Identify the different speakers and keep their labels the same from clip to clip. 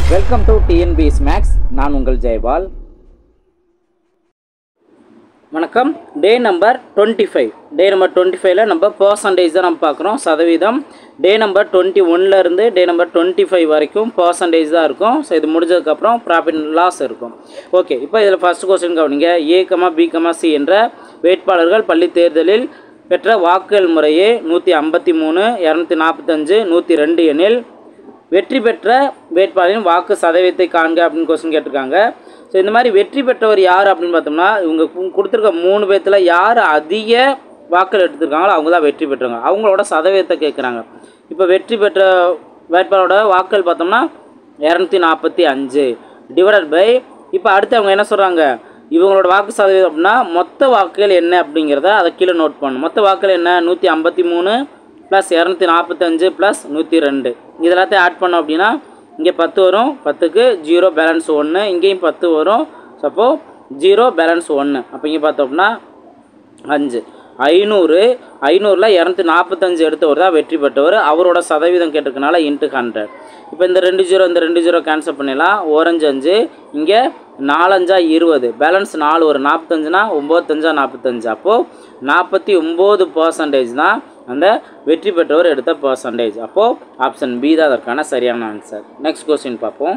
Speaker 1: welcome to TNPS maths நான் உங்கள் ஜெயபால் வணக்கம் day number twenty five day number twenty ஃபைவ்ல நம்ம பர்சன்டேஜ் தான் நம்ம பார்க்குறோம் சதவீதம் டே நம்பர் டுவெண்ட்டி ஒன்லேருந்து டே நம்பர் டுவெண்ட்டி ஃபைவ் வரைக்கும் பர்சன்டேஜ் தான் இருக்கும் ஸோ இது முடிஞ்சதுக்கப்புறம் ப்ராஃபிட் லாஸ் இருக்கும் ஓகே இப்போ இதில் ஃபஸ்ட் கொஸ்டின் கவனிங்க A comma B comma C என்ற வேட்பாளர்கள் பள்ளி தேர்தலில் பெற்ற வாக்குகள் முறையே நூற்றி ஐம்பத்தி மூணு இரநூத்தி நாற்பத்தஞ்சு நூற்றி ரெண்டு எனில் வெற்றி பெற்ற வேட்பாளரின் வாக்கு சதவீதத்தை காண்க அப்படின்னு கொஸ்டின் கேட்டிருக்காங்க ஸோ இந்த மாதிரி வெற்றி பெற்றவர் யார் அப்படின்னு பார்த்தோம்னா இவங்க கு- கொடுத்துருக்க மூணு பேர்த்தில் யார் அதிக வாக்குகள் எடுத்திருக்காங்களோ அவங்க தான் வெற்றி பெற்றவங்க அவங்களோட சதவீதத்தை கேட்குறாங்க இப்போ வெற்றி பெற்ற வேட்பாளரோட வாக்குகள் பார்த்தோம்னா இரநூத்தி நாற்பத்தி அஞ்சு டிவைடட் பை இப்போ அடுத்து அவங்க என்ன சொல்கிறாங்க இவங்களோட வாக்கு சதவீதம் அப்படின்னா மொத்த வாக்குகள் என்ன அப்படிங்கிறத அதை கீழே நோட் பண்ணணும் மொத்த வாக்குகள் என்ன நூற்றி ஐம்பத்தி மூணு ப்ளஸ் இரநூத்தி நாற்பத்தஞ்சு ப்ளஸ் நூற்றி ரெண்டு இது எல்லாத்தையும் ஆட் பண்ணோம் அப்படின்னா இங்கே பத்து வரும் பத்துக்கு ஜீரோ பேலன்ஸ் ஒன்று இங்கேயும் பத்து வரும் சப்போ ஜீரோ பேலன்ஸ் ஒன்று அப்போ இங்கே பார்த்தோம்னா அஞ்சு ஐநூறு ஐநூறில் இரநூத்தி நாற்பத்தஞ்சு எடுத்தவர் தான் வெற்றி பெற்றவர் அவரோட சதவீதம் கேட்டிருக்கனால இன்ட்டு ஹண்ட்ரட் இப்போ இந்த ரெண்டு ஜீரோ இந்த ரெண்டு ஜீரோ கேன்சல் பண்ணிடலாம் ஓரஞ்சு அஞ்சு இங்கே நாலஞ்சா இருபது பேலன்ஸ் நாலு ஒரு நாற்பத்தஞ்சுனா ஒம்போத்தஞ்சா நாற்பத்தஞ்சு அப்போது நாற்பத்தி ஒம்பது பர்சன்டேஜ் தான் அந்த வெற்றி பெற்றவர் எடுத்த பர்சன்டேஜ் அப்போது ஆப்ஷன் பி தான் அதற்கான சரியான ஆன்சர் நெக்ஸ்ட் கொஸ்டின் பார்ப்போம்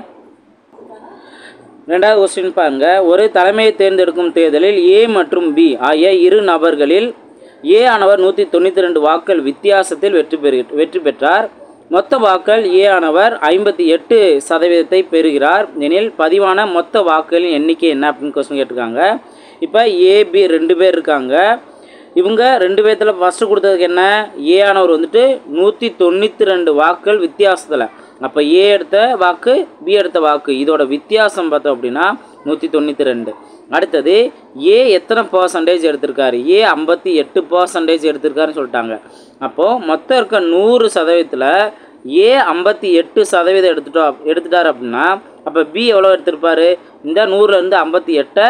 Speaker 1: ரெண்டாவது கொஸ்டின் பாருங்க ஒரு தலைமையை தேர்ந்தெடுக்கும் தேர்தலில் ஏ மற்றும் பி ஆகிய இரு நபர்களில் ஏ ஆனவர் நூற்றி தொண்ணூற்றி ரெண்டு வாக்கள் வித்தியாசத்தில் வெற்றி பெறு வெற்றி பெற்றார் மொத்த வாக்கள் ஏ ஆனவர் ஐம்பத்தி எட்டு சதவீதத்தை பெறுகிறார் எனில் பதிவான மொத்த வாக்குகளின் எண்ணிக்கை என்ன அப்படின்னு கொஸ்டின் கேட்டிருக்காங்க இப்போ ஏபி ரெண்டு பேர் இருக்காங்க இவங்க ரெண்டு பேர்த்தில் ஃபஸ்ட்டு கொடுத்ததுக்கு என்ன ஏ ஆனவர் வந்துட்டு நூற்றி தொண்ணூற்றி ரெண்டு வாக்குகள் வித்தியாசத்தில் அப்போ ஏ எடுத்த வாக்கு பி எடுத்த வாக்கு இதோட வித்தியாசம் பார்த்தோம் அப்படின்னா நூற்றி தொண்ணூற்றி ரெண்டு அடுத்தது ஏ எத்தனை பர்சன்டேஜ் எடுத்திருக்காரு ஏ ஐம்பத்தி எட்டு பர்சன்டேஜ் எடுத்திருக்காருன்னு சொல்லிட்டாங்க அப்போது மொத்தம் இருக்க நூறு சதவீதத்தில் ஏ ஐம்பத்தி எட்டு சதவீதம் எடுத்துட்டோம் எடுத்துட்டார் அப்படின்னா அப்போ பி எவ்வளோ எடுத்திருப்பாரு இந்த நூறுலேருந்து ஐம்பத்தி எட்டை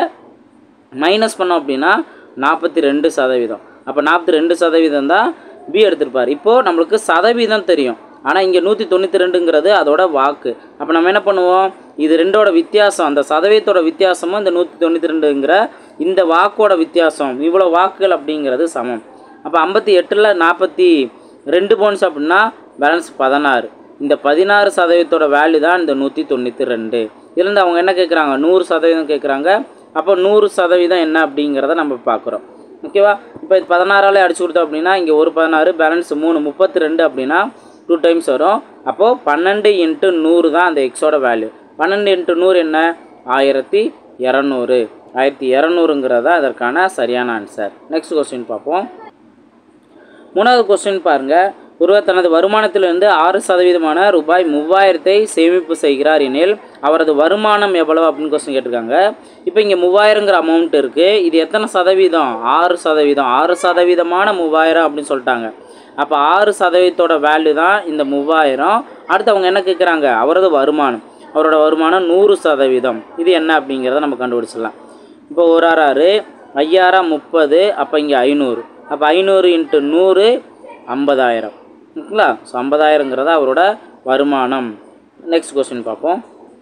Speaker 1: மைனஸ் பண்ணோம் அப்படின்னா நாற்பத்தி ரெண்டு சதவீதம் அப்போ நாற்பத்தி ரெண்டு சதவீதம் தான் பி எடுத்திருப்பார் இப்போது நம்மளுக்கு சதவீதம் தெரியும் ஆனால் இங்கே நூற்றி தொண்ணூற்றி ரெண்டுங்கிறது அதோட வாக்கு அப்போ நம்ம என்ன பண்ணுவோம் இது ரெண்டோட வித்தியாசம் அந்த சதவீதத்தோட வித்தியாசமும் இந்த நூற்றி தொண்ணூற்றி ரெண்டுங்கிற இந்த வாக்கோட வித்தியாசம் இவ்வளோ வாக்குகள் அப்படிங்கிறது சமம் அப்போ ஐம்பத்தி எட்டில் நாற்பத்தி ரெண்டு பவுன்ஸ் அப்படின்னா பேலன்ஸ் பதினாறு இந்த பதினாறு சதவீதத்தோட வேல்யூ தான் இந்த நூற்றி தொண்ணூற்றி ரெண்டு இதுலேருந்து அவங்க என்ன கேட்குறாங்க நூறு சதவீதம் கேட்குறாங்க அப்போ நூறு சதவீதம் என்ன அப்படிங்கிறத நம்ம பார்க்குறோம் ஓகேவா இப்போ இது பதினாறாலே அடிச்சு கொடுத்தோம் அப்படின்னா இங்கே ஒரு பதினாறு பேலன்ஸ் மூணு முப்பத்தி ரெண்டு அப்படின்னா டூ டைம்ஸ் வரும் அப்போது பன்னெண்டு இன்ட்டு நூறு தான் அந்த எக்ஸோட வேல்யூ பன்னெண்டு இன்ட்டு நூறு என்ன ஆயிரத்தி இரநூறு ஆயிரத்தி இரநூறுங்கிறது தான் அதற்கான சரியான ஆன்சர் நெக்ஸ்ட் கொஸ்டின் பார்ப்போம் மூணாவது கொஸ்டின் பாருங்க ஒருவர் தனது வருமானத்திலிருந்து ஆறு சதவீதமான ரூபாய் மூவாயிரத்தை சேமிப்பு செய்கிறார் எனில் அவரது வருமானம் எவ்வளவு அப்படின்னு கொஸ்டின் கேட்டிருக்காங்க இப்போ இங்கே மூவாயிரங்கிற அமௌண்ட் இருக்குது இது எத்தனை சதவீதம் ஆறு சதவீதம் ஆறு சதவீதமான மூவாயிரம் அப்படின்னு சொல்லிட்டாங்க அப்போ ஆறு சதவீதத்தோட வேல்யூ தான் இந்த மூவாயிரம் அடுத்து அவங்க என்ன கேட்குறாங்க அவரது வருமானம் அவரோட வருமானம் நூறு சதவீதம் இது என்ன அப்படிங்கிறத நம்ம கண்டுபிடிச்சிடலாம் இப்போ ஒரு ஆறு ஆறு ஐயாயிரம் முப்பது அப்போ இங்கே ஐநூறு அப்போ ஐநூறு இன்ட்டு நூறு ஐம்பதாயிரம் ஓகேங்களா ஸோ ஐம்பதாயிரங்கிறது அவரோட வருமானம் நெக்ஸ்ட் கொஸ்டின் பார்ப்போம்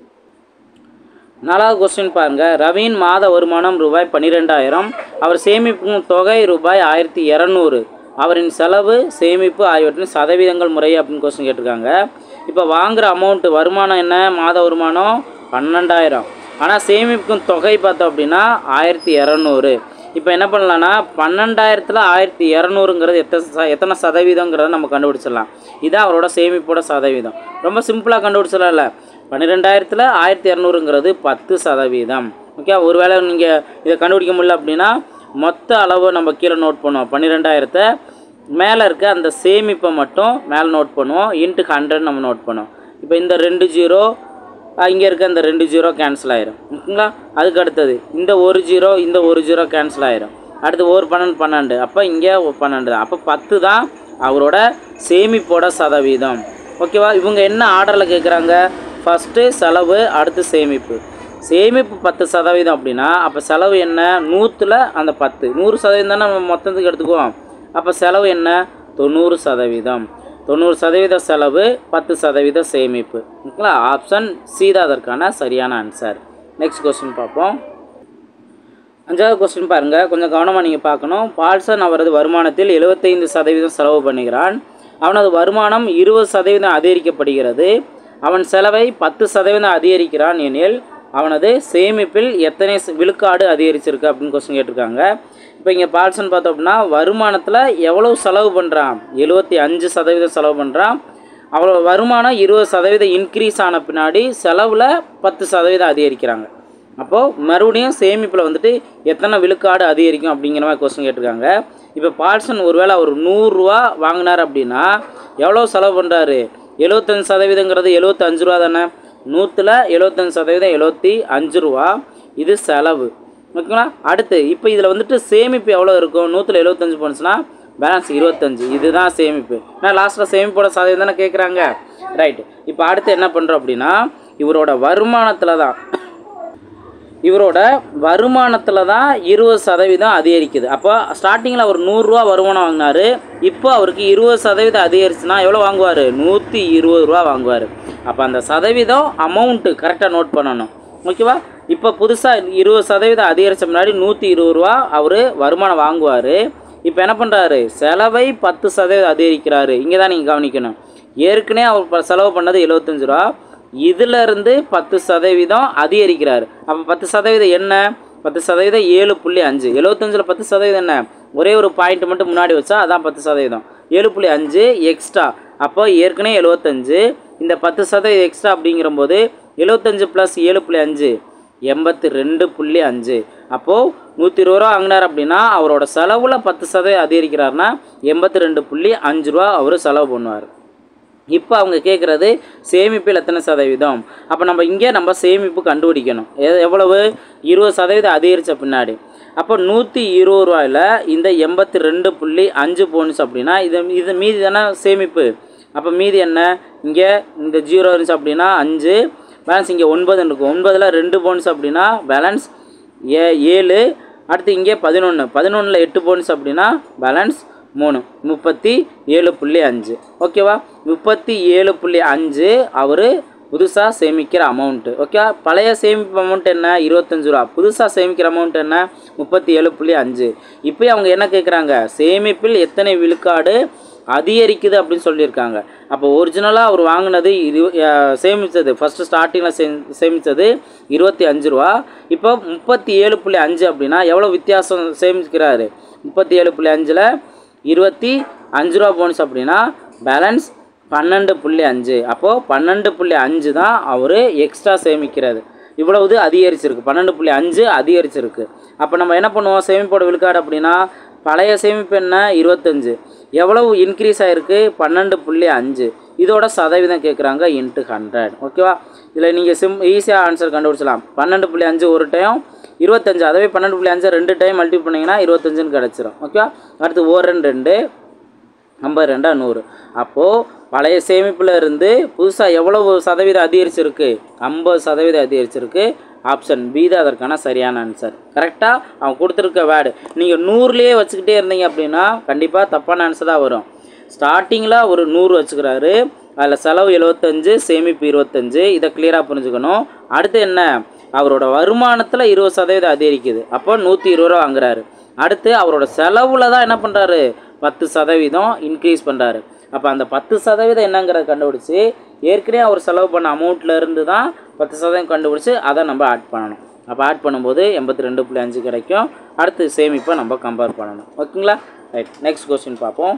Speaker 1: நாலாவது கொஸ்டின் பாருங்க ரவியின் மாத வருமானம் ரூபாய் பன்னிரெண்டாயிரம் அவர் சேமிக்கும் தொகை ரூபாய் ஆயிரத்தி இரநூறு அவரின் செலவு சேமிப்பு ஆகியவற்றின் சதவீதங்கள் முறை அப்படின்னு கொஸ்டின் கேட்டிருக்காங்க இப்போ வாங்குற அமௌண்ட்டு வருமானம் என்ன மாத வருமானம் பன்னெண்டாயிரம் ஆனால் சேமிக்கும் தொகை பார்த்தோம் அப்படின்னா ஆயிரத்தி இரநூறு இப்போ என்ன பண்ணலான்னா பன்னெண்டாயிரத்தில் ஆயிரத்தி இரநூறுங்கிறது எத்தனை ச எத்தனை சதவீதங்கிறத நம்ம கண்டுபிடிச்சிடலாம் இதான் அவரோட சேமிப்போட சதவீதம் ரொம்ப சிம்பிளாக கண்டுபிடிச்சிடலாம்ல பன்னிரெண்டாயிரத்தில் ஆயிரத்தி இரநூறுங்கிறது பத்து சதவீதம் ஓகே ஒருவேளை நீங்கள் இதை கண்டுபிடிக்க முடியல அப்படின்னா மொத்த அளவு நம்ம கீழே நோட் பண்ணுவோம் பன்னிரெண்டாயிரத்தை மேலே இருக்க அந்த சேமிப்பை மட்டும் மேலே நோட் பண்ணுவோம் இன்ட்டு ஹண்ட்ரட் நம்ம நோட் பண்ணுவோம் இப்போ இந்த ரெண்டு ஜீரோ இங்கே இருக்க இந்த ரெண்டு ஜீரோ கேன்சல் ஆயிரும் ஓகேங்களா அதுக்கு அடுத்தது இந்த ஒரு ஜீரோ இந்த ஒரு ஜீரோ கேன்சல் ஆயிரும் அடுத்து ஒரு பன்னெண்டு பன்னெண்டு அப்போ இங்கே ஒரு பன்னெண்டு தான் அப்போ பத்து தான் அவரோட சேமிப்போட சதவீதம் ஓகேவா இவங்க என்ன ஆர்டரில் கேட்குறாங்க ஃபஸ்ட்டு செலவு அடுத்து சேமிப்பு சேமிப்பு பத்து சதவீதம் அப்படின்னா அப்போ செலவு என்ன நூற்றில் அந்த பத்து நூறு சதவீதம் தானே நம்ம மொத்தத்துக்கு எடுத்துக்குவோம் அப்போ செலவு என்ன தொண்ணூறு சதவீதம் தொண்ணூறு சதவீத செலவு பத்து சதவீத சேமிப்பு ஓகேங்களா ஆப்ஷன் சி தான் அதற்கான சரியான ஆன்சர் நெக்ஸ்ட் கொஸ்டின் பார்ப்போம் அஞ்சாவது கொஸ்டின் பாருங்கள் கொஞ்சம் கவனமாக நீங்கள் பார்க்கணும் பால்சன் அவரது வருமானத்தில் 75% சதவீதம் செலவு பண்ணுகிறான் அவனது வருமானம் இருபது சதவீதம் அதிகரிக்கப்படுகிறது அவன் செலவை பத்து சதவீதம் அதிகரிக்கிறான் எனில் அவனது சேமிப்பில் எத்தனை ச- விழுக்காடு அதிகரிச்சிருக்கு அப்படின்னு கொஸ்டின் கேட்டிருக்காங்க இப்போ இங்கே பால்சன் பார்த்தோம் அப்படின்னா வருமானத்தில் எவ்வளவு செலவு பண்ணுறான் எழுபத்தி அஞ்சு சதவீதம் செலவு பண்ணுறான் அவ்வளோ வருமானம் இருபது சதவீதம் இன்க்ரீஸ் ஆன பின்னாடி செலவில் பத்து சதவீதம் அதிகரிக்கிறாங்க அப்போது மறுபடியும் சேமிப்பில் வந்துட்டு எத்தனை விழுக்காடு அதிகரிக்கும் அப்படிங்கிற மாதிரி கொஸ்டின் கேட்டிருக்காங்க இப்போ பால்சன் ஒருவேளை அவர் நூறுரூவா வாங்கினார் அப்படின்னா எவ்வளோ செலவு பண்ணுறாரு எழுபத்தஞ்சு சதவீதங்கிறது எழுபத்தஞ்சு ரூபா தானே நூற்றில் எழுபத்தஞ்சு சதவீதம் எழுபத்தி அஞ்சு ரூபா இது செலவு ஓகேங்களா அடுத்து இப்போ இதில் வந்துட்டு சேமிப்பு எவ்வளோ இருக்கும் நூற்றில் எழுபத்தஞ்சு போனுச்சுன்னா பேலன்ஸ் இருபத்தஞ்சு இதுதான் சேமிப்பு நான் லாஸ்ட்டில் சேமிப்போட சதவீதம் தானே கேட்குறாங்க ரைட்டு இப்போ அடுத்து என்ன பண்ணுறோம் அப்படின்னா இவரோட வருமானத்தில் தான் இவரோட வருமானத்தில் தான் இருபது சதவீதம் அதிகரிக்குது அப்போ ஸ்டார்டிங்கில் அவர் நூறுரூவா வருமானம் வாங்கினாரு இப்போ அவருக்கு இருபது சதவீதம் அதிகரிச்சுன்னா எவ்வளோ வாங்குவார் நூற்றி இருபது ரூபா வாங்குவார் அப்போ அந்த சதவீதம் அமௌண்ட்டு கரெக்டாக நோட் பண்ணணும் ஓகேவா இப்போ புதுசாக இருபது சதவீதம் அதிகரித்த முன்னாடி நூற்றி இருபது ரூபா அவர் வருமானம் வாங்குவார் இப்போ என்ன பண்ணுறாரு செலவை பத்து சதவீதம் அதிகரிக்கிறாரு இங்கே தான் நீங்கள் கவனிக்கணும் ஏற்கனவே அவர் ப- செலவு பண்ணது எழுபத்தஞ்சு ரூபா இதுல இருந்து பத்து சதவீதம் அதிகரிக்கிறார் அப்போ பத்து சதவீதம் என்ன பத்து சதவீதம் ஏழு புள்ளி அஞ்சு எழுபத்தஞ்சில் பத்து சதவீதம் என்ன ஒரே ஒரு பாயிண்ட் மட்டும் முன்னாடி வச்சா அதான் பத்து சதவீதம் ஏழு புள்ளி அஞ்சு எக்ஸ்ட்ரா அப்போ ஏற்கனவே எழுபத்தஞ்சு இந்த பத்து சதவீதம் எக்ஸ்ட்ரா அப்படிங்கிறபோது எழுபத்தஞ்சு ப்ளஸ் ஏழு புள்ளி அஞ்சு எண்பத்தி ரெண்டு புள்ளி அஞ்சு அப்போது நூற்றி இருபது ரூபா வாங்கினார் அப்படின்னா அவரோட செலவில் பத்து சதவீதம் அதிகரிக்கிறாருன்னா எண்பத்தி ரெண்டு புள்ளி அஞ்சு ரூபா அவர் செலவு பண்ணுவார் இப்போ அவங்க கேட்குறது சேமிப்பில் எத்தனை சதவீதம் அப்போ நம்ம இங்கே நம்ம சேமிப்பு கண்டுபிடிக்கணும் எ- எவ்வளவு இருபது சதவீதம் அதிகரித்த பின்னாடி அப்போ நூற்றி இருபது ரூபாயில் இந்த எண்பத்தி ரெண்டு புள்ளி அஞ்சு போனுச்சு அப்படின்னா இது இது மீதி தானே சேமிப்பு அப்போ மீதி என்ன இங்கே இந்த ஜீரோ இருந்துச்சு அப்படின்னா அஞ்சு பேலன்ஸ் இங்கே ஒன்பது இருக்கும் ஒன்பதில் ரெண்டு போனுச்சு அப்படின்னா பேலன்ஸ் ஏ ஏழு அடுத்து இங்கே பதினொன்று பதினொன்றில் எட்டு போனுச்சு அப்படின்னா பேலன்ஸ் மூணு முப்பத்தி ஏழு புள்ளி அஞ்சு ஓகேவா முப்பத்தி ஏழு புள்ளி அஞ்சு அவர் புதுசாக சேமிக்கிற அமௌண்ட்டு ஓகே பழைய சேமிப்பு அமௌண்ட் என்ன இருபத்தஞ்சு ரூபா புதுசாக சேமிக்கிற அமௌண்ட் என்ன முப்பத்தி ஏழு புள்ளி அஞ்சு இப்போ அவங்க என்ன கேட்குறாங்க சேமிப்பில் எத்தனை விழுக்காடு அதிகரிக்குது அப்படின்னு சொல்லியிருக்காங்க அப்போ ஒரிஜினலாக அவர் வாங்கினது இரு அஹ் சேமித்தது ஃபஸ்ட்டு ஸ்டார்டிங்கில் சே சேமித்தது இருபத்தி அஞ்சு ரூபா இப்போ முப்பத்தி ஏழு புள்ளி அஞ்சு அப்படின்னா எவ்வளோ வித்தியாசம் சேமிக்கிறாரு முப்பத்தி ஏழு புள்ளி அஞ்சில் இருபத்தி அஞ்சு ரூபா போனுச்சு அப்படின்னா பேலன்ஸ் பன்னெண்டு புள்ளி அஞ்சு அப்போது பன்னெண்டு புள்ளி அஞ்சு தான் அவர் எக்ஸ்ட்ரா சேமிக்கிறது இவ்வளவு அதிகரிச்சிருக்கு பன்னெண்டு புள்ளி அஞ்சு அதிகரிச்சிருக்கு அப்போ நம்ம என்ன பண்ணுவோம் சேமிப்போட விழுக்காடு அப்படின்னா பழைய சேமிப்பு என்ன இருபத்தஞ்சு எவ்வளவு இன்க்ரீஸ் ஆகிருக்கு பன்னெண்டு புள்ளி அஞ்சு இதோட சதவீதம் கேட்குறாங்க இன்ட்டு ஹண்ட்ரட் ஓகேவா இதில் நீங்கள் சிம் ஈஸியாக ஆன்சர் கண்டுபிடிச்சலாம் பன்னெண்டு புள்ளி அஞ்சு ஒரு டைம் இருபத்தஞ்சு அதவே பன்னெண்டு புள்ளி அஞ்சு ரெண்டு டைம் மல்டிபிள் பண்ணிங்கன்னா இருபத்தஞ்சுன்னு கிடச்சிரும் ஓகேவா அடுத்து ஓர் ரெண்டு ரெண்டு ஐம்பது ரெண்டா நூறு அப்போது பழைய சேமிப்பில் இருந்து புதுசாக எவ்வளவு சதவீதம் அதிகரிச்சிருக்கு ஐம்பது சதவீதம் அதிகரிச்சிருக்கு ஆப்ஷன் பி தான் அதற்கான சரியான ஆன்சர் கரெக்டாக அவன் கொடுத்துருக்க வேர்டு நீங்கள் நூறுலேயே வச்சுக்கிட்டே இருந்தீங்க அப்படின்னா கண்டிப்பாக தப்பான ஆன்சர் தான் வரும் ஸ்டார்டிங்கில் ஒரு நூறு வச்சுக்கிறாரு அதில் செலவு எழுபத்தஞ்சு சேமிப்பு இருபத்தஞ்சு இதை கிளியராக புரிஞ்சுக்கணும் அடுத்து என்ன அவரோட வருமானத்தில் இருபது சதவீதம் அதிகரிக்குது அப்போ நூற்றி இருபது ரூபா வாங்குறாரு அடுத்து அவரோட செலவில் தான் என்ன பண்ணுறாரு பத்து சதவீதம் இன்க்ரீஸ் பண்ணுறாரு அப்போ அந்த பத்து சதவீதம் என்னங்கிறத கண்டுபிடிச்சி ஏற்கனவே அவர் செலவு பண்ண அமௌண்ட்டில் இருந்து தான் பத்து சதவீதம் கண்டுபிடிச்சி அதை நம்ம ஆட் பண்ணணும் அப்போ ஆட் பண்ணும்போது எண்பத்தி ரெண்டு புள்ளி அஞ்சு கிடைக்கும் அடுத்து சேமிப்பை நம்ம கம்பேர் பண்ணணும் ஓகேங்களா ரைட் நெக்ஸ்ட் கொஸ்டின் பார்ப்போம்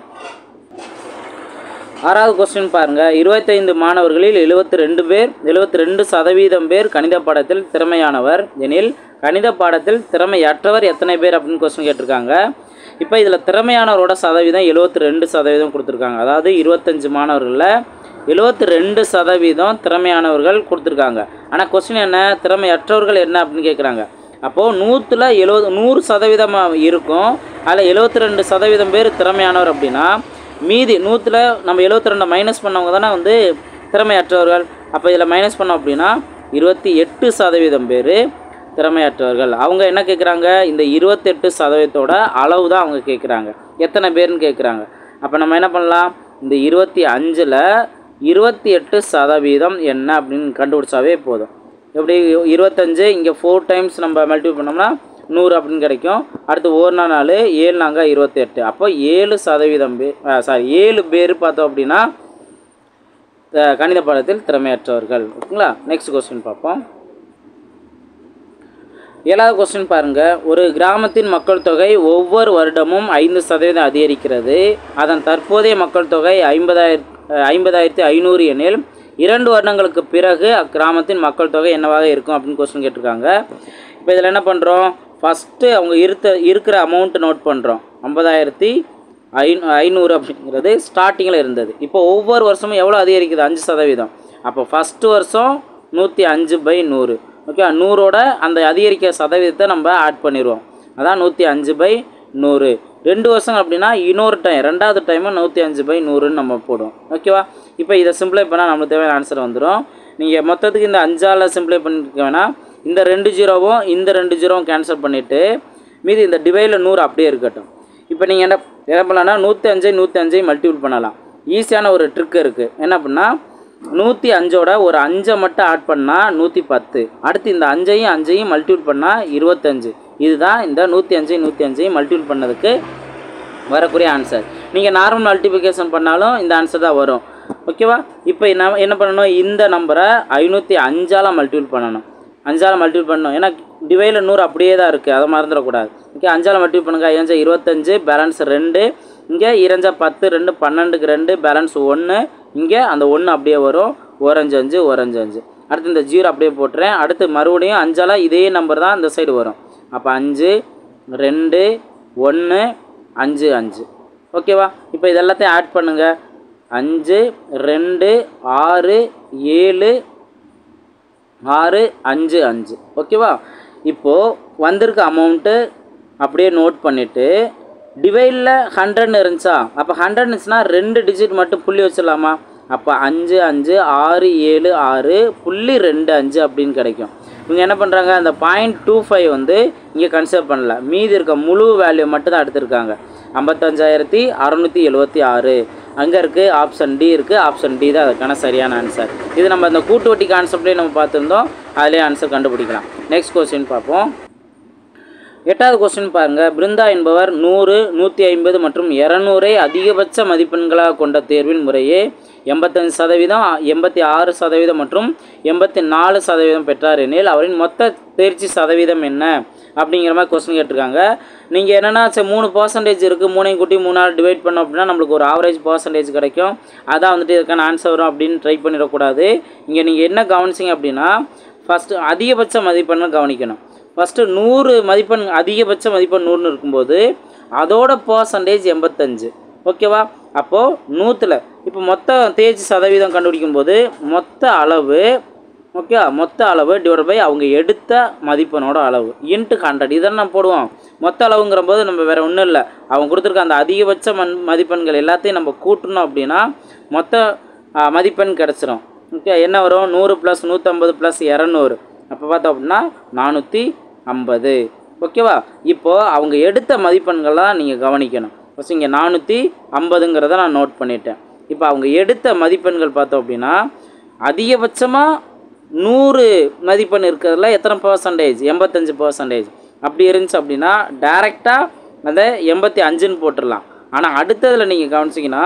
Speaker 1: ஆறாவது கொஸ்டின் பாருங்கள் இருபத்தைந்து மாணவர்களில் எழுபத்தி ரெண்டு பேர் எழுபத்தி ரெண்டு சதவீதம் பேர் கணித பாடத்தில் திறமையானவர் எனில் கணித பாடத்தில் திறமையற்றவர் எத்தனை பேர் அப்படின்னு கொஸ்டின் கேட்டிருக்காங்க இப்போ இதில் திறமையானவரோட சதவீதம் எழுபத்தி ரெண்டு சதவீதம் கொடுத்துருக்காங்க அதாவது இருபத்தஞ்சு மாணவர்களில் எழுபத்தி ரெண்டு சதவீதம் திறமையானவர்கள் கொடுத்துருக்காங்க ஆனால் கொஸ்டின் என்ன திறமையற்றவர்கள் என்ன அப்படின்னு கேட்குறாங்க அப்போது நூற்றில் எழுபது நூறு சதவீதமாக இருக்கும் அதில் எழுபத்தி ரெண்டு சதவீதம் பேர் திறமையானவர் அப்படின்னா மீதி நூற்றில் நம்ம எழுபத்தி ரெண்டை மைனஸ் பண்ணவங்க தானே வந்து திறமையற்றவர்கள் அப்போ இதில் மைனஸ் பண்ணோம் அப்படின்னா இருபத்தி எட்டு சதவீதம் பேர் திறமையற்றவர்கள் அவங்க என்ன கேட்குறாங்க இந்த இருபத்தெட்டு சதவீதத்தோட அளவு தான் அவங்க கேட்குறாங்க எத்தனை பேர்னு கேட்குறாங்க அப்போ நம்ம என்ன பண்ணலாம் இந்த இருபத்தி அஞ்சில் இருபத்தி எட்டு சதவீதம் என்ன அப்படின்னு கண்டுபிடிச்சாவே போதும் எப்படி இருபத்தஞ்சு இங்கே ஃபோர் டைம்ஸ் நம்ம மல்டிபிள் பண்ணோம்னா நூறு அப்படின்னு கிடைக்கும் அடுத்து ஒரு நாள் நாலு ஏழு நாங்கள் இருபத்தெட்டு அப்போ ஏழு சதவீதம் பேர் சாரி ஏழு பேர் பார்த்தோம் அப்படின்னா அஹ், கணித பாடத்தில் திறமையற்றவர்கள் ஓகேங்களா நெக்ஸ்ட் கொஸ்டின் பார்ப்போம் ஏழாவது கொஸ்டின் பாருங்கள் ஒரு கிராமத்தின் மக்கள் தொகை ஒவ்வொரு வருடமும் ஐந்து சதவீதம் அதிகரிக்கிறது அதன் தற்போதைய மக்கள் தொகை ஐம்பதாயிர ஐம்பதாயிரத்தி ஐநூறு எனில் இரண்டு வருடங்களுக்கு பிறகு அக்கிராமத்தின் மக்கள் தொகை என்னவாக இருக்கும் அப்படின்னு கொஸ்டின் கேட்டிருக்காங்க இப்போ இதில் என்ன பண்ணுறோம் ஃபஸ்ட்டு அவங்க இருத்த இருக்கிற அமௌண்ட்டை நோட் பண்ணுறோம் ஐம்பதாயிரத்தி ஐநூ ஐநூறு அப்படிங்கிறது ஸ்டார்டிங்கில் இருந்தது இப்போ ஒவ்வொரு வருஷமும் எவ்வளோ அதிகரிக்குது அஞ்சு சதவீதம் அப்போ ஃபஸ்ட்டு வருஷம் நூற்றி அஞ்சு பை நூறு ஓகே நூறோட அந்த அதிகரிக்கிற சதவீதத்தை நம்ம ஆட் பண்ணிடுவோம் அதான் நூற்றி அஞ்சு பை நூறு ரெண்டு வருஷம் அப்படின்னா இன்னொரு டைம் ரெண்டாவது டைமும் நூற்றி அஞ்சு பை நூறுன்னு நம்ம போடுவோம் ஓகேவா இப்போ இதை சிம்பிளை பண்ணால் நம்மளுக்கு தேவையான ஆன்சர் வந்துடும் நீங்கள் மொத்தத்துக்கு இந்த அஞ்சால் சிம்பிளை பண்ணிக்க வேணாம் இந்த ரெண்டு ஜீரோவும் இந்த ரெண்டு ஜீரோவும் கேன்சல் பண்ணிவிட்டு மீதி இந்த டிவைடில் நூறு அப்படியே இருக்கட்டும் இப்போ நீங்கள் என்ன என்ன பண்ணலாம்னா நூற்றி அஞ்சை நூற்றி அஞ்சை மல்டிபிள் பண்ணலாம் ஈஸியான ஒரு ட்ரிக் இருக்குது என்ன பண்ணால் நூற்றி அஞ்சோட ஒரு அஞ்சை மட்டும் ஆட் பண்ணால் நூற்றி பத்து அடுத்து இந்த அஞ்சையும் அஞ்சையும் மல்டிபிள் பண்ணால் இருபத்தஞ்சு இதுதான் இந்த நூற்றி அஞ்சு நூற்றி அஞ்சையும் மல்டிபிள் பண்ணதுக்கு வரக்கூடிய ஆன்சர் நீங்கள் நார்மல் மல்டிப்ளிகேஷன் பண்ணாலும் இந்த ஆன்சர் தான் வரும் ஓகேவா இப்போ என்ன என்ன பண்ணணும் இந்த நம்பரை ஐநூற்றி அஞ்சால் மல்டிபிள் பண்ணணும் அஞ்சால் மல்டிபிள் பண்ணணும் ஏன்னா டிவைடில் நூறு அப்படியே தான் இருக்குது அதை மறந்துடக்கூடாது ஓகே அஞ்சால் மல்டிபிள் பண்ணுங்க ஐயஞ்சா இருபத்தஞ்சு பேலன்ஸ் ரெண்டு இங்கே இரஞ்சா பத்து ரெண்டு பன்னெண்டுக்கு ரெண்டு பேலன்ஸ் ஒன்று இங்கே அந்த ஒன்று அப்படியே வரும் ஓரஞ்சு அஞ்சு ஓரஞ்சு அஞ்சு அடுத்து இந்த ஜீரோ அப்படியே போட்டுறேன் அடுத்து மறுபடியும் அஞ்சால் இதே நம்பர் தான் இந்த சைடு வரும் அப்போ அஞ்சு ரெண்டு ஒன்று அஞ்சு அஞ்சு ஓகேவா இப்போ இது எல்லாத்தையும் ஆட் பண்ணுங்கள் அஞ்சு ரெண்டு ஆறு ஏழு ஆறு அஞ்சு அஞ்சு ஓகேவா இப்போது வந்திருக்க அமௌண்ட்டு அப்படியே நோட் பண்ணிவிட்டு டிவைடில் ஹண்ட்ரட்னு இருந்துச்சா அப்போ ஹண்ட்ரட் இருந்துச்சுன்னா ரெண்டு டிஜிட் மட்டும் புள்ளி வச்சிடலாமா அப்போ அஞ்சு அஞ்சு ஆறு ஏழு ஆறு புள்ளி ரெண்டு அஞ்சு அப்படின்னு கிடைக்கும் இவங்க என்ன பண்ணுறாங்க அந்த பாயிண்ட் டூ ஃபைவ் வந்து இங்கே கன்சிடர் பண்ணல மீதி இருக்க முழு வேல்யூ மட்டும் தான் எடுத்திருக்காங்க ஐம்பத்தஞ்சாயிரத்தி அறநூற்றி எழுபத்தி ஆறு அங்கே இருக்குது ஆப்ஷன் டி இருக்குது ஆப்ஷன் டி தான் அதுக்கான சரியான ஆன்சர் இது நம்ம அந்த கூட்டு வட்டி கான்செப்ட்லேயே நம்ம பார்த்துருந்தோம் அதிலே ஆன்சர் கண்டுபிடிக்கலாம் நெக்ஸ்ட் கொஸ்டின் பார்ப்போம் எட்டாவது கொஸ்டின் பாருங்கள் பிருந்தா என்பவர் நூறு நூற்றி ஐம்பது மற்றும் இரநூறை அதிகபட்ச மதிப்பெண்களாக கொண்ட தேர்வில் முறையே எண்பத்தஞ்சு சதவீதம் எண்பத்தி ஆறு சதவீதம் மற்றும் எண்பத்தி நாலு சதவீதம் பெற்றார் எனில் அவரின் மொத்த தேர்ச்சி சதவீதம் என்ன அப்படிங்கிற மாதிரி கொஸ்டின் கேட்டிருக்காங்க நீங்கள் என்னென்னா சரி மூணு பர்சன்டேஜ் இருக்குது மூணையும் கூட்டி மூணால் டிவைட் பண்ணோம் அப்படின்னா நம்மளுக்கு ஒரு ஆவரேஜ் பர்சன்டேஜ் கிடைக்கும் அதான் வந்துட்டு இதுக்கான ஆன்சர் வரும் அப்படின்னு ட்ரை பண்ணிடக்கூடாது இங்கே நீங்கள் என்ன கவனிச்சிங்க அப்படின்னா ஃபஸ்ட்டு அதிகபட்ச மதிப்பெண்ணை கவனிக்கணும் ஃபஸ்ட்டு நூறு மதிப்பெண் அதிகபட்ச மதிப்பெண் நூறுன்னு இருக்கும்போது அதோட பர்சன்டேஜ் எண்பத்தஞ்சு ஓகேவா அப்போது நூற்றில் இப்போ மொத்த தேர்ச்சி சதவீதம் கண்டுபிடிக்கும் போது மொத்த அளவு ஓகே மொத்த அளவு டிவைட் பை அவங்க எடுத்த மதிப்பெண்ணோட அளவு இன்ட்டு ஹண்ட்ரட் இதை நம்ம போடுவோம் மொத்த அளவுங்கிற போது நம்ம வேறு ஒன்றும் இல்லை அவங்க கொடுத்துருக்க அந்த அதிகபட்ச மண் மதிப்பெண்கள் எல்லாத்தையும் நம்ம கூட்டணும் அப்படின்னா மொத்த ஆ, மதிப்பெண் கிடச்சிரும் ஓகே என்ன வரும் நூறு ப்ளஸ் நூற்றம்பது ப்ளஸ் இரநூறு அப்போ பார்த்தோம் அப்படின்னா நானூற்றி ஐம்பது ஓகேவா இப்போது அவங்க எடுத்த மதிப்பெண்கள்லாம் நீங்கள் கவனிக்கணும் ஃபஸ்ட் இங்கே நானூற்றி ஐம்பதுங்கிறத நான் நோட் பண்ணிட்டேன் இப்போ அவங்க எடுத்த மதிப்பெண்கள் பார்த்தோம் அப்படின்னா அதிகபட்சமாக நூறு மதிப்பெண் இருக்கிறதுல எத்தனை பர்சன்டேஜ் எண்பத்தஞ்சு பர்சன்டேஜ் அப்படி இருந்துச்சு அப்படின்னா டைரெக்டாக அதை எண்பத்தி அஞ்சுன்னு போட்டுடலாம் ஆனால் அடுத்ததில் நீங்கள் கவனிச்சிங்கன்னா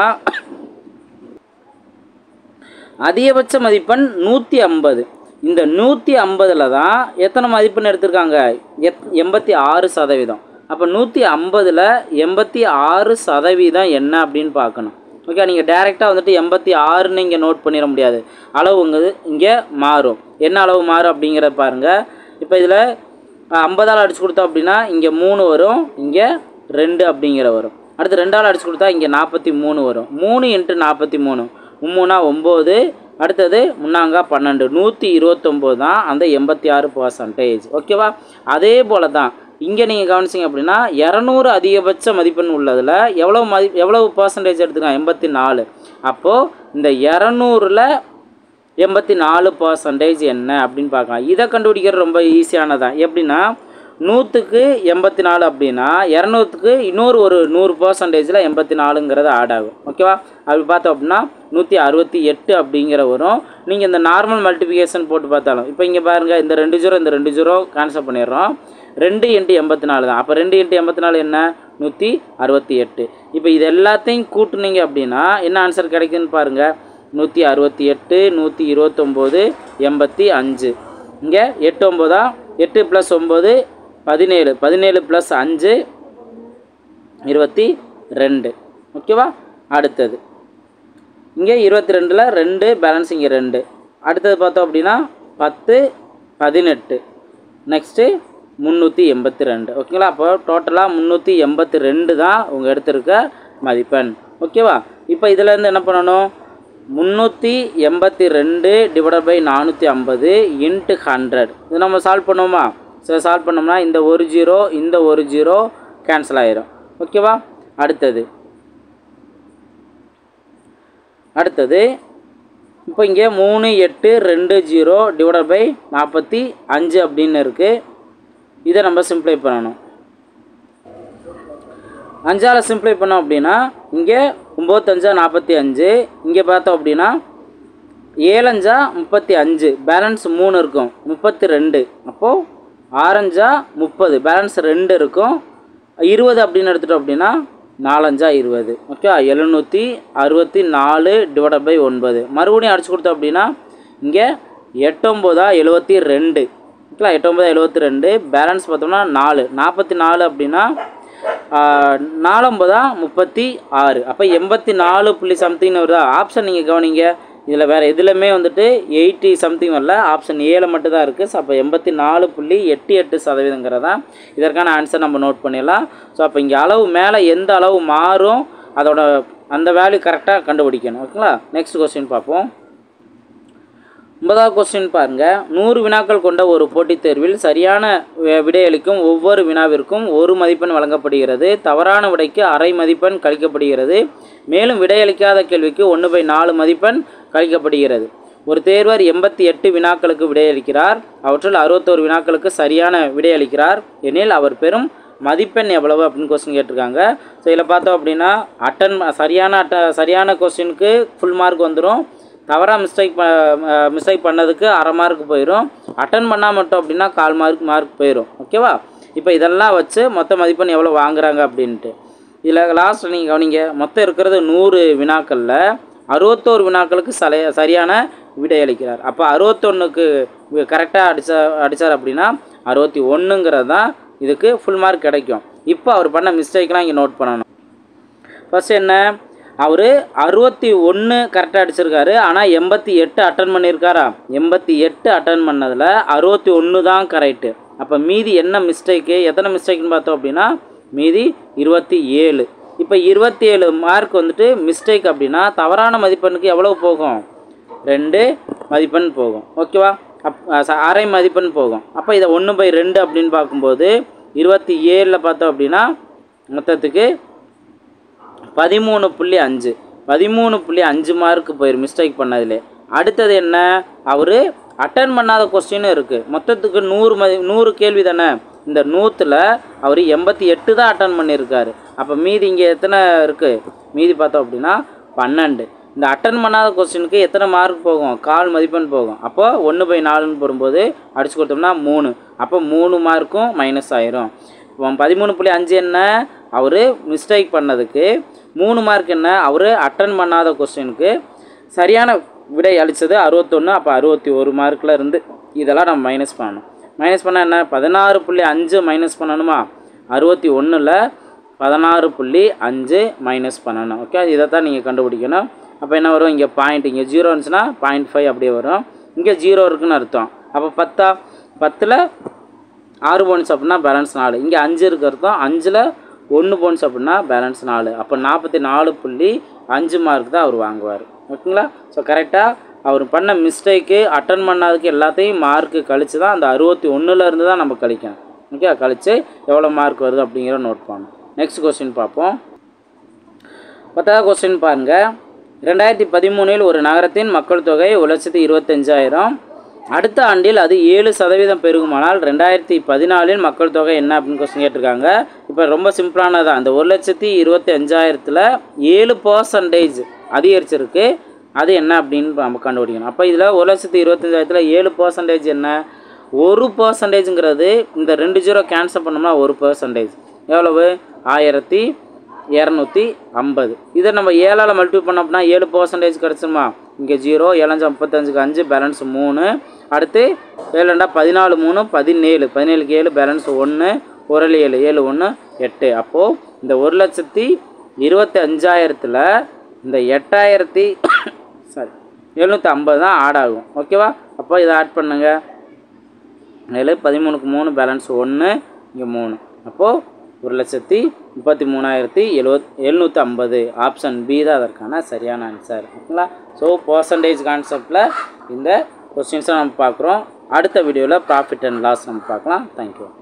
Speaker 1: அதிகபட்ச மதிப்பெண் நூற்றி ஐம்பது இந்த நூற்றி ஐம்பதில் தான் எத்தனை மதிப்பெண் எடுத்திருக்காங்க எத் எண்பத்தி ஆறு சதவீதம் அப்போ நூற்றி ஐம்பதில் எண்பத்தி ஆறு சதவீதம் என்ன அப்படின்னு பார்க்கணும் ஓகே நீங்கள் டேரெக்டாக வந்துட்டு எண்பத்தி ஆறுன்னு இங்கே நோட் பண்ணிட முடியாது அளவுங்கிறது இங்கே மாறும் என்ன அளவு மாறும் அப்படிங்கிறத பாருங்கள் இப்போ இதில் ஐம்பதால் அடிச்சு கொடுத்தோம் அப்படின்னா இங்கே மூணு வரும் இங்கே ரெண்டு அப்படிங்கிற வரும் அடுத்து ரெண்டால் அடிச்சு கொடுத்தா இங்கே நாற்பத்தி மூணு வரும் மூணு இன்ட்டு நாற்பத்தி மூணு மும்மூணா ஒம்பது அடுத்தது முன்னாங்கா பன்னெண்டு நூற்றி இருபத்தொம்போது தான் அந்த எண்பத்தி ஆறு பர்சன்டேஜ் ஓகேவா அதே போல் தான் இங்கே நீங்கள் கவனிச்சிங்க அப்படின்னா இரநூறு அதிகபட்ச மதிப்பெண் உள்ளதில் எவ்வளோ மதி எவ்வளவு பர்சன்டேஜ் எடுத்துக்கலாம் எண்பத்தி நாலு அப்போது இந்த இரநூறில் எண்பத்தி நாலு பர்சன்டேஜ் என்ன அப்படின்னு பார்க்கலாம் இதை கண்டுபிடிக்கிறது ரொம்ப ஈஸியானதான் எப்படின்னா நூற்றுக்கு எண்பத்தி நாலு அப்படின்னா இரநூத்துக்கு இன்னொரு ஒரு நூறு பர்சன்டேஜில் எண்பத்தி நாலுங்கிறது ஆட் ஆகும் ஓகேவா அப்படி பார்த்தோம் அப்படின்னா நூற்றி அறுபத்தி எட்டு அப்படிங்கிற வரும் நீங்கள் இந்த நார்மல் மல்டிபிகேஷன் போட்டு பார்த்தாலும் இப்போ இங்கே பாருங்கள் இந்த ரெண்டு ஜீரோ இந்த ரெண்டு ஜீரோ கேன்சல் பண்ணிடுறோம் ரெண்டு இன்ட்டு எண்பத்தி நாலு தான் அப்போ ரெண்டு இன்ட்டு எண்பத்தி நாலு என்ன நூற்றி அறுபத்தி எட்டு இப்போ இது எல்லாத்தையும் கூட்டுனீங்க அப்படின்னா என்ன ஆன்சர் கிடைக்குன்னு பாருங்கள் நூற்றி அறுபத்தி எட்டு நூற்றி இருபத்தொம்போது எண்பத்தி அஞ்சு இங்கே எட்டு ஒம்போதா எட்டு ப்ளஸ் ஒம்பது பதினேழு பதினேழு ப்ளஸ் அஞ்சு இருபத்தி ரெண்டு ஓகேவா அடுத்தது இங்கே இருபத்தி ரெண்டில் ரெண்டு பேலன்ஸ் இங்கே ரெண்டு அடுத்தது பார்த்தோம் அப்படின்னா பத்து பதினெட்டு நெக்ஸ்ட்டு முந்நூற்றி எண்பத்தி ரெண்டு ஓகேங்களா அப்போ டோட்டலாக முந்நூற்றி எண்பத்தி ரெண்டு தான் உங்கள் எடுத்திருக்க மதிப்பெண் ஓகேவா இப்போ இதிலேருந்து என்ன பண்ணணும் முந்நூற்றி எண்பத்தி ரெண்டு டிவைட் பை நானூற்றி ஐம்பது இன்ட்டு ஹண்ட்ரட் இது நம்ம சால்வ் பண்ணுவோமா சரி சால்வ் பண்ணோம்னா இந்த ஒரு ஜீரோ இந்த ஒரு ஜீரோ கேன்சல் ஆயிரும் ஓகேவா அடுத்தது அடுத்தது இப்போ இங்கே மூணு எட்டு ரெண்டு ஜீரோ டிவைட் பை நாற்பத்தி அஞ்சு அப்படின்னு இருக்குது இதை நம்ம சிம்ப்ளை பண்ணணும் அஞ்சால் சிம்ப்ளை பண்ணோம் அப்படின்னா இங்கே ஒம்போத்தஞ்சா நாற்பத்தி அஞ்சு இங்கே பார்த்தோம் அப்படின்னா ஏழஞ்சா முப்பத்தி அஞ்சு பேலன்ஸ் மூணு இருக்கும் முப்பத்தி ரெண்டு அப்போது ஆரஞ்சா முப்பது பேலன்ஸ் ரெண்டு இருக்கும் இருபது அப்படின்னு எடுத்துட்டோம் அப்படின்னா நாலஞ்சா இருபது ஓகே எழுநூற்றி அறுபத்தி நாலு டிவைட் பை ஒன்பது மறுபடியும் அடிச்சு கொடுத்தோம் அப்படின்னா இங்கே எட்டொம்போதா எழுபத்தி ரெண்டு ஓகேங்களா எட்டொம்பதா எழுபத்தி ரெண்டு பேலன்ஸ் பார்த்தோம்னா நாலு நாற்பத்தி நாலு அப்படின்னா நாலொம்பதா முப்பத்தி ஆறு அப்போ எண்பத்தி நாலு புள்ளி சம்திங்னு வருதா ஆப்ஷன் நீங்கள் கவனிங்க இதில் வேறு எதுலையுமே வந்துட்டு எயிட்டி சம்திங் வரல ஆப்ஷன் ஏழு மட்டும் தான் இருக்குது ஸோ அப்போ எண்பத்தி நாலு புள்ளி எட்டு எட்டு சதவீதங்கிறதா இதற்கான ஆன்சர் நம்ம நோட் பண்ணிடலாம் ஸோ அப்போ இங்கே அளவு மேலே எந்த அளவு மாறும் அதோட அந்த வேல்யூ கரெக்டாக கண்டுபிடிக்கணும் ஓகேங்களா நெக்ஸ்ட் கொஸ்டின் பார்ப்போம் ஒன்பதாவது கொஸ்டின் பாருங்கள் நூறு வினாக்கள் கொண்ட ஒரு போட்டித் தேர்வில் சரியான வி- விடையளிக்கும் ஒவ்வொரு வினாவிற்கும் ஒரு மதிப்பெண் வழங்கப்படுகிறது தவறான விடைக்கு அரை மதிப்பெண் கழிக்கப்படுகிறது மேலும் விடையளிக்காத கேள்விக்கு ஒன்று பை நாலு மதிப்பெண் கழிக்கப்படுகிறது ஒரு தேர்வர் எண்பத்தி எட்டு வினாக்களுக்கு விடையளிக்கிறார் அவற்றில் அறுபத்தோரு வினாக்களுக்கு சரியான விடையளிக்கிறார் எனில் அவர் பெறும் மதிப்பெண் எவ்வளவு அப்படின்னு கொஸ்டின் கேட்டிருக்காங்க ஸோ இதில் பார்த்தோம் அப்படின்னா அட்டன் சரியான அட்ட சரியான கொஸ்டினுக்கு ஃபுல் மார்க் வந்துடும் தவறாக மிஸ்டேக் ப மிஸ்டேக் பண்ணதுக்கு அரை மார்க் போயிடும் அட்டன் பண்ணால் மட்டும் அப்படின்னா கால் மார்க் மார்க் போயிடும் ஓகேவா இப்போ இதெல்லாம் வச்சு மொத்த மதிப்பெண் எவ்வளோ வாங்குறாங்க அப்படின்ட்டு இதில் லாஸ்ட் நீங்கள் கவனிங்க மொத்தம் இருக்கிறது நூறு வினாக்களில் அறுபத்தோரு வினாக்களுக்கு சலை சரியான விடை அளிக்கிறார் அப்போ அறுபத்தொன்னுக்கு கரெக்டாக அடிச்சா அடித்தார் அப்படின்னா அறுபத்தி ஒன்றுங்கிறது தான் இதுக்கு ஃபுல் மார்க் கிடைக்கும் இப்போ அவர் பண்ண மிஸ்டேக்லாம் இங்கே நோட் பண்ணணும் ஃபர்ஸ்ட் என்ன அவர் அறுபத்தி ஒன்று கரெக்டாக அடிச்சிருக்காரு ஆனால் எண்பத்தி எட்டு அட்டன் பண்ணியிருக்காரா எண்பத்தி எட்டு அட்டன் பண்ணதில் அறுபத்தி ஒன்று தான் கரெக்டு அப்போ மீதி என்ன மிஸ்டேக்கு எத்தனை மிஸ்டேக்னு பார்த்தோம் அப்படின்னா மீதி இருபத்தி ஏழு இப்போ இருபத்தி ஏழு மார்க் வந்துட்டு மிஸ்டேக் அப்படின்னா தவறான மதிப்பெண்ணுக்கு எவ்வளவு போகும் ரெண்டு மதிப்பெண் போகும் ஓகேவா அப் ச- அரை மதிப்பெண் போகும் அப்போ இதை ஒன்று பை ரெண்டு அப்படின்னு பார்க்கும்போது இருபத்தி ஏழில் பார்த்தோம் அப்படின்னா மொத்தத்துக்கு பதிமூணு புள்ளி அஞ்சு பதிமூணு புள்ளி அஞ்சு மார்க்கு போயிரு மிஸ்டேக் பண்ணதில் அடுத்தது என்ன அவர் அட்டன் பண்ணாத கொஸ்டினும் இருக்குது மொத்தத்துக்கு நூறு மதி நூறு கேள்வி தானே இந்த நூற்றில் அவர் எண்பத்தி எட்டு தான் அட்டன் பண்ணியிருக்காரு அப்போ மீதி இங்கே எத்தனை இருக்குது மீதி பார்த்தோம் அப்படின்னா பன்னெண்டு இந்த அட்டன் பண்ணாத கொஸ்டினுக்கு எத்தனை மார்க் போகும் கால் மதிப்பெண் போகும் அப்போ ஒன்று பை நாலுன்னு போடும்போது அடிச்சு கொடுத்தோம்னா மூணு அப்போ மூணு மார்க்கும் மைனஸ் ஆயிரும் இப்போ பதிமூணு புள்ளி அஞ்சு என்ன அவர் மிஸ்டேக் பண்ணதுக்கு மூணு மார்க் என்ன அவர் அட்டன் பண்ணாத கொஸ்டினுக்கு சரியான விடை அளித்தது அறுபத்தொன்று அப்போ அறுபத்தி ஒரு மார்க்கில் இருந்து இதெல்லாம் நம்ம மைனஸ் பண்ணணும் மைனஸ் பண்ணால் என்ன பதினாறு புள்ளி அஞ்சு மைனஸ் பண்ணணுமா அறுபத்தி ஒன்றில் பதினாறு புள்ளி அஞ்சு மைனஸ் பண்ணணும் ஓகே இதை தான் நீங்கள் கண்டுபிடிக்கணும் அப்போ என்ன வரும் இங்கே பாயிண்ட் இங்கே ஜீரோ இருந்துச்சுன்னா பாயிண்ட் ஃபைவ் அப்படியே வரும் இங்கே ஜீரோ இருக்குன்னு அர்த்தம் அப்போ பத்தா பத்தில் ஆறு பாயிண்ட்ஸ் அப்படின்னா பேலன்ஸ் நாலு இங்கே அஞ்சு இருக்க அர்த்தம் அஞ்சில் ஒன்று பாயிண்ட்ஸ் அப்படின்னா பேலன்ஸ் நாலு அப்போ நாற்பத்தி நாலு புள்ளி அஞ்சு மார்க் தான் அவர் வாங்குவார் ஓகேங்களா ஸோ கரெக்டாக அவர் பண்ண மிஸ்டேக்கு அட்டன் பண்ணாததுக்கு எல்லாத்தையும் மார்க்கு கழிச்சு தான் அந்த அறுபத்தி ஒன்றுலேருந்து தான் நம்ம கழிக்கணும் ஓகே கழிச்சு எவ்வளோ மார்க் வருது அப்படிங்கிற நோட் பண்ணணும் நெக்ஸ்ட் கொஸ்டின் பார்ப்போம் பத்தாவது கொஸ்டின் பாருங்க ரெண்டாயிரத்தி பதிமூணில் ஒரு நகரத்தின் மக்கள் தொகை ஒரு லட்சத்தி இருபத்தஞ்சாயிரம் அடுத்த ஆண்டில் அது ஏழு சதவீதம் பெருகுமானால் ரெண்டாயிரத்தி பதினாலில் மக்கள் தொகை என்ன அப்படின்னு கொஸ்டின் கேட்டிருக்காங்க இப்போ ரொம்ப சிம்பிளானதான் அந்த ஒரு லட்சத்தி இருபத்தி அஞ்சாயிரத்தில் ஏழு பர்சன்டேஜ் அதிகரிச்சிருக்கு அது என்ன அப்படின்னு நம்ம கண்டுபிடிக்கணும் அப்போ இதில் ஒரு லட்சத்தி இருபத்தஞ்சாயிரத்தில் ஏழு பர்சன்டேஜ் என்ன ஒரு பர்சன்டேஜுங்கிறது இந்த ரெண்டு ஜீரோ கேன்சல் பண்ணோம்னா ஒரு பர்சன்டேஜ் எவ்வளவு ஆயிரத்தி இரநூத்தி ஐம்பது இதை நம்ம ஏழால் மல்டிபிள் பண்ணோம்னா ஏழு பர்சன்டேஜ் கிடச்சுமா இங்கே ஜீரோ ஏழஞ்சு முப்பத்தஞ்சுக்கு அஞ்சு பேலன்ஸ் மூணு அடுத்து ஏழு ரெண்டா பதினாலு மூணு பதினேழு பதினேழுக்கு ஏழு பேலன்ஸ் ஒன்று ஒரு ஏழு ஏழு ஒன்று எட்டு அப்போது இந்த ஒரு லட்சத்தி இருபத்தி அஞ்சாயிரத்தில் இந்த எட்டாயிரத்தி சாரி எழுநூற்றி ஐம்பது தான் ஆட் ஆகும் ஓகேவா அப்போ இதை ஆட் பண்ணுங்கள் ஏழு பதிமூணுக்கு மூணு பேலன்ஸ் ஒன்று இங்கே மூணு அப்போது ஒரு லட்சத்தி முப்பத்தி மூணாயிரத்தி எழுவத் எழுநூற்றி ஐம்பது ஆப்ஷன் பி தான் அதற்கான சரியான ஆன்சர் ஓகேங்களா ஸோ பர்சன்டேஜ் கான்செப்டில் இந்த கொஸ்டின்ஸை நம்ம பார்க்குறோம் அடுத்த வீடியோவில் ப்ராஃபிட் அண்ட் லாஸ் நம்ம பார்க்கலாம் தேங்க்யூ